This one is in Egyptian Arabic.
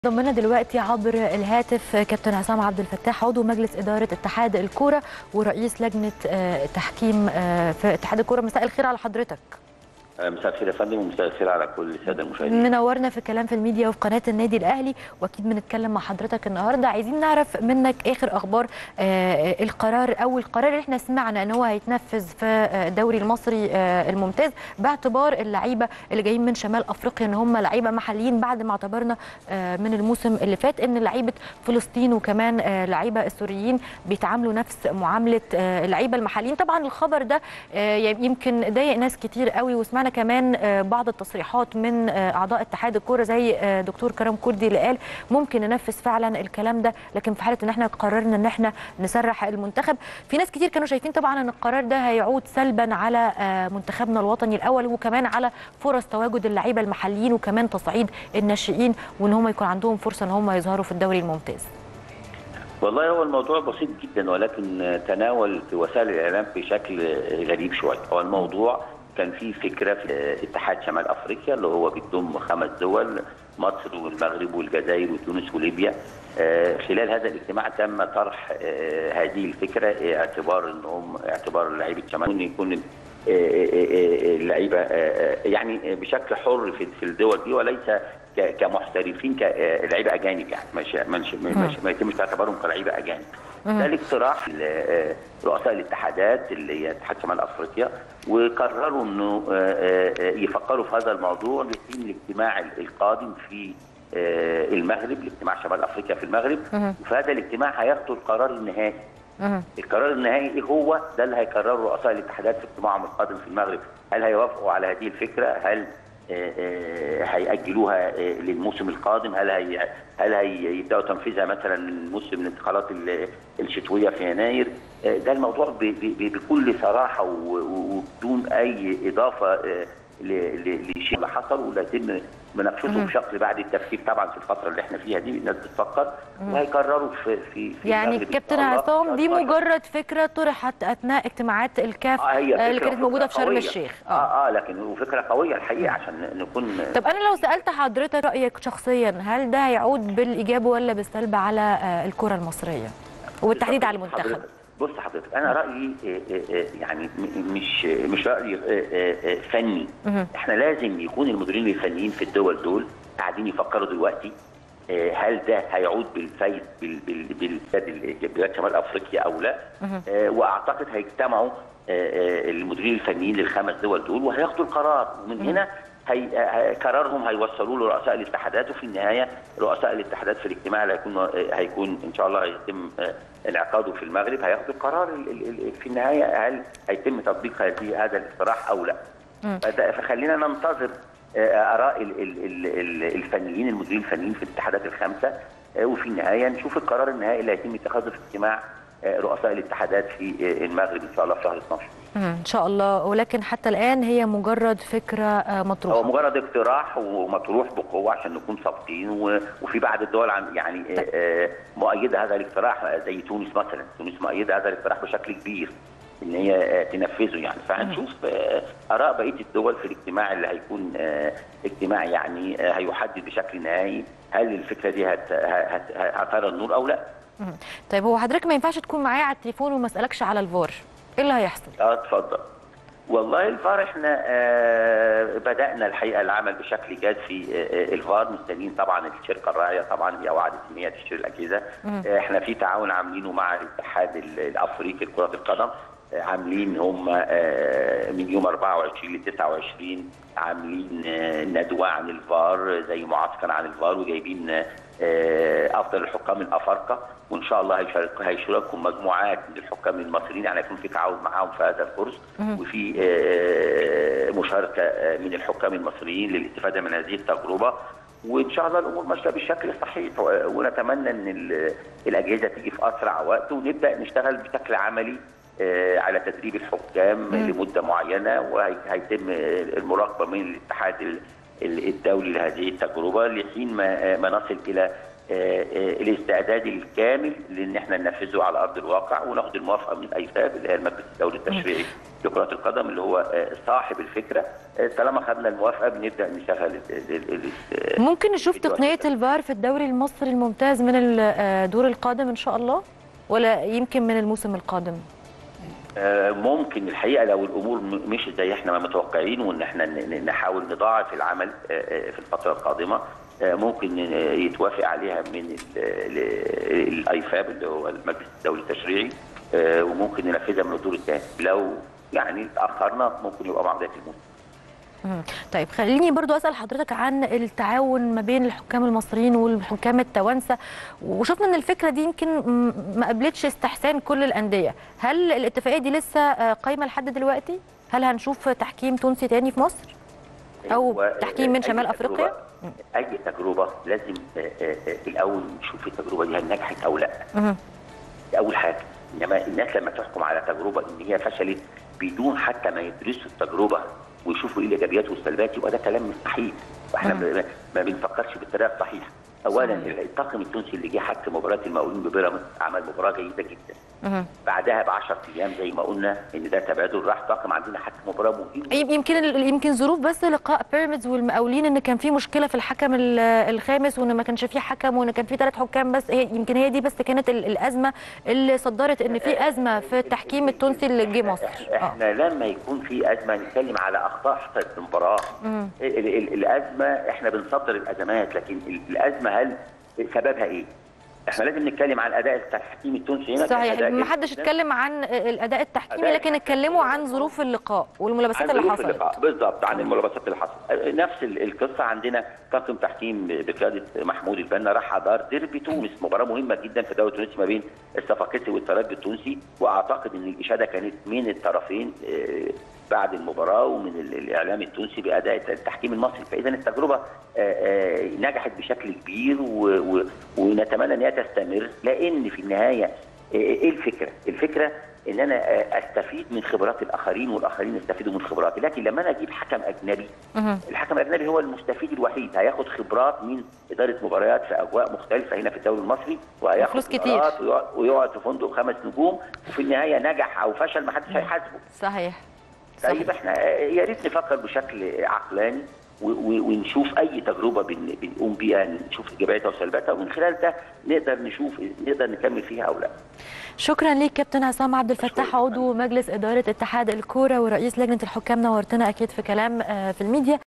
ضمنا دلوقتي عبر الهاتف كابتن عصام عبد الفتاح عضو مجلس اداره اتحاد الكوره ورئيس لجنه آه، التحكيم آه، في اتحاد الكوره مساء الخير على حضرتك مساء الخير يا فندم ومساء الخير على كل الساده المشاهدين منورنا في كلام في الميديا وفي قناه النادي الاهلي واكيد بنتكلم مع حضرتك النهارده عايزين نعرف منك اخر اخبار آه، القرار او القرار اللي احنا سمعنا ان هو هيتنفذ في آه، الدوري المصري آه، الممتاز باعتبار اللعيبه اللي جايين من شمال افريقيا ان هم لعيبه محليين بعد ما اعتبرنا آه، من الموسم اللي فات ان لعيبه فلسطين وكمان آه، لعيبه السوريين بيتعاملوا نفس معامله آه، اللعيبه المحليين طبعا الخبر ده آه، يمكن ضايق ناس كتير قوي وسمعنا كمان آه، بعض التصريحات من آه، اعضاء اتحاد الكوره زي آه، دكتور كرم كردي اللي قال ممكن ننفذ فعلا الكلام ده لكن في حاله ان احنا قررنا ان احنا نسرح المنتخب في ناس كتير كانوا شايفين طبعا ان القرار ده هيعود سلبا على آه، منتخبنا الوطني الاول وكمان على فرص تواجد اللعيبه المحليين وكمان تصعيد الناشئين وان هم يكون عندهم فرصه ان هم يظهروا في الدوري الممتاز والله هو الموضوع بسيط جدا ولكن تناول في وسائل الاعلام بشكل غريب شويه هو الموضوع كان في فكره في اتحاد شمال افريقيا اللي هو بيضم خمس دول مصر والمغرب والجزائر وتونس وليبيا آه، خلال هذا الاجتماع تم طرح آه، هذه الفكره اعتبار انهم اعتبار لعيبه شمال إن يكون آه، آه، آه، اللعيبه آه، آه، يعني بشكل حر في في الدول دي وليس ك- كمحترفين كلعيبه اجانب يعني مش مش مش ما يتمش اعتبارهم كلعيبه اجانب ده الاقتراح ل- رؤساء الاتحادات اللي هي اتحاد شمال افريقيا وقرروا انه آه، آه، يفكروا في هذا الموضوع لحين الاجتماع القادم في آه، المغرب الاجتماع شمال افريقيا في المغرب وفي هذا الاجتماع هياخدوا القرار النهائي مهم. القرار النهائي ايه هو ده اللي هيقرره رؤساء الاتحادات في اجتماعهم القادم في المغرب هل هيوافقوا على هذه الفكره هل آه، آه، هيأجلوها آه، للموسم القادم هل هي هل هيبداوا تنفيذها مثلا من موسم الانتقالات ال- الشتويه في يناير آه، ده الموضوع ب- ب- ب- بكل صراحه و- و- وبدون اي اضافه آه، ل- ل- لشيء اللي حصل ولا يتم مناقشته بشكل بعد التفكير طبعا في الفتره اللي احنا فيها دي الناس بتفكر وهيقرروا في في, في يعني المغرب إن كابتن شاء الله. عصام دي 19. مجرد فكره طرحت اثناء اجتماعات الكاف اه هي آه، اللي فكرة كانت موجوده في وفكرة شرم قوية. الشيخ اه اه اه لكن وفكره قويه الحقيقه عشان نكون طب انا لو سالت حضرتك رايك شخصيا هل ده هيعود بالايجاب ولا بالسلب على آه، الكره المصريه وبالتحديد على المنتخب حضرتك- بص حضرتك انا رايي آه، آه، آه، يعني م- مش مش راي آه، آه، آه، فني مهم. احنا لازم يكون المديرين الفنيين في الدول دول قاعدين يفكروا دلوقتي آه، هل ده هيعود بالفايد بال- بال- بالبلاد ال- بلاد شمال افريقيا او لا آه، واعتقد هيجتمعوا آه، آه، المديرين الفنيين للخمس دول دول وهياخدوا القرار ومن هنا هي آه، قرارهم هيوصلوه لرؤساء الاتحادات وفي النهايه رؤساء الاتحادات في الاجتماع اللي هيكون آه، هيكون ان شاء الله هيتم آه، انعقاده في المغرب هياخدوا القرار ال- ال- ال- في النهايه هل هيتم تطبيق هذه هذا الاقتراح او لا فده- فخلينا ننتظر آه، اراء ال- ال- ال- ال- الفنيين المديرين الفنيين في الاتحادات الخمسه آه، وفي النهايه نشوف القرار النهائي اللي هيتم اتخاذه في اجتماع آه، رؤساء الاتحادات في آه، المغرب ان شاء الله في شهر 12 مم، ان شاء الله ولكن حتى الان هي مجرد فكره آه، هو مطروحه مجرد اقتراح ومطروح بقوه عشان نكون صادقين و- وفي بعض الدول عن يعني آه، آه، مؤيده هذا الاقتراح آه، زي تونس مثلا تونس مؤيده هذا الاقتراح بشكل كبير ان هي آه، تنفذه يعني فهنشوف آه، اراء بقيه الدول في الاجتماع اللي هيكون آه، اجتماع يعني آه، هيحدد بشكل نهائي هل الفكره دي هت- هت- هترى النور او لا مم. طيب هو حضرتك ما ينفعش تكون معايا على التليفون وما اسالكش على الفار ايه اللي هيحصل اه اتفضل والله الفار احنا آه بدانا الحقيقه العمل بشكل جاد في آه الفار مستنيين طبعا الشركه الراعيه طبعا هي وعدت ان هي تشتري الاجهزه آه احنا في تعاون عاملينه مع الاتحاد ال- الافريقي لكره القدم آه عاملين هم آه من يوم 24 ل 29 عاملين آه ندوه عن الفار زي معسكر عن الفار وجايبين آه افضل الحكام الافارقه وان شاء الله هيشارك هيشاركهم مجموعات من الحكام المصريين يعني هيكون في تعاون معاهم في هذا الكورس وفي آه، مشاركه آه، من الحكام المصريين للاستفاده من هذه التجربه وان شاء الله الامور ماشيه بالشكل الصحيح و- ونتمنى ان ال- الاجهزه تيجي في اسرع وقت ونبدا نشتغل بشكل عملي آه، على تدريب الحكام لمده معينه وهيتم المراقبه من الاتحاد ال- ال- الدولي لهذه التجربه لحين ما ما نصل الى الاستعداد الكامل لان احنا ننفذه على ارض الواقع وناخد الموافقه من ايفاب اللي هي المجلس الدولي التشريعي لكره القدم اللي هو صاحب الفكره طالما خدنا الموافقه بنبدا نشغل ممكن نشوف تقنيه الفار في الدوري المصري الممتاز من الدور القادم ان شاء الله ولا يمكن من الموسم القادم؟ ممكن الحقيقه لو الامور مش زي احنا ما متوقعين وان احنا نحاول نضاعف العمل في الفتره القادمه ممكن يتوافق عليها من الايفاب اللي هو المجلس الدولي التشريعي وممكن ننفذها من الدور الثاني لو يعني تاخرنا ممكن يبقى مع بدايه الموسم طيب خليني برضو اسال حضرتك عن التعاون ما بين الحكام المصريين والحكام التوانسه وشفنا ان الفكره دي يمكن ما قابلتش استحسان كل الانديه هل الاتفاقيه دي لسه قايمه لحد دلوقتي هل هنشوف تحكيم تونسي تاني في مصر او تحكيم من شمال افريقيا اي تجربه لازم الاول نشوف التجربه دي هل نجحت او لا دي اول حاجه انما الناس لما تحكم على تجربه ان هي فشلت بدون حتى ما يدرسوا التجربه ويشوفوا ايه الايجابيات والسلبيات يبقى ده كلام مستحيل واحنا ما بنفكرش بالطريقه الصحيحه اولا الطاقم التونسي اللي جه حكم مباراه المقاولين ببيراميدز عمل مباراه جيده جدا مه. بعدها ب 10 ايام زي ما قلنا ان ده تبادل راح طاقم عندنا حكم مباراه مهم يمكن يمكن ظروف بس لقاء بيراميدز والمقاولين ان كان في مشكله في الحكم الخامس وان ما كانش في حكم وان كان في ثلاث حكام بس هي يمكن هي دي بس كانت الازمه اللي صدرت ان في ازمه في التحكيم التونسي اللي جه مصر احنا آه. لما يكون في ازمه نتكلم على اخطاء حصلت في المباراه الازمه احنا بنصدر الازمات لكن الازمه هل سببها ايه؟ احنا لازم نتكلم عن الاداء التحكيمي التونسي هنا صحيح ما حدش اتكلم عن الاداء التحكيمي أداء لكن اتكلموا عن ظروف اللقاء والملابسات اللي حصلت اللقاء بالظبط عن الملابسات اللي حصلت نفس القصه عندنا طاقم تحكيم بقياده محمود البنا راح ادار ديربي تونس مباراه مهمه جدا في الدوري التونسي ما بين الصفاقسي والترجي التونسي واعتقد ان الاشاده كانت من الطرفين بعد المباراه ومن الاعلام التونسي باداء التحكيم المصري فاذا التجربه نجحت بشكل كبير ونتمنى ان هي تستمر لان في النهايه ايه الفكره؟ الفكره ان انا استفيد من خبرات الاخرين والاخرين يستفيدوا من خبراتي لكن لما انا اجيب حكم اجنبي الحكم الاجنبي هو المستفيد الوحيد هياخد خبرات من اداره مباريات في اجواء مختلفه هنا في الدوري المصري وهياخد فلوس كتير ويقعد في فندق خمس نجوم وفي النهايه نجح او فشل ما حدش هيحاسبه صحيح طيب احنا يا ريت نفكر بشكل عقلاني ونشوف اي تجربه بنقوم بيها نشوف ايجابياتها وسلبياتها ومن خلال ده نقدر نشوف نقدر نكمل فيها او لا. شكرا ليك كابتن عصام عبد الفتاح عضو مجلس اداره اتحاد الكوره ورئيس لجنه الحكام نورتنا اكيد في كلام في الميديا.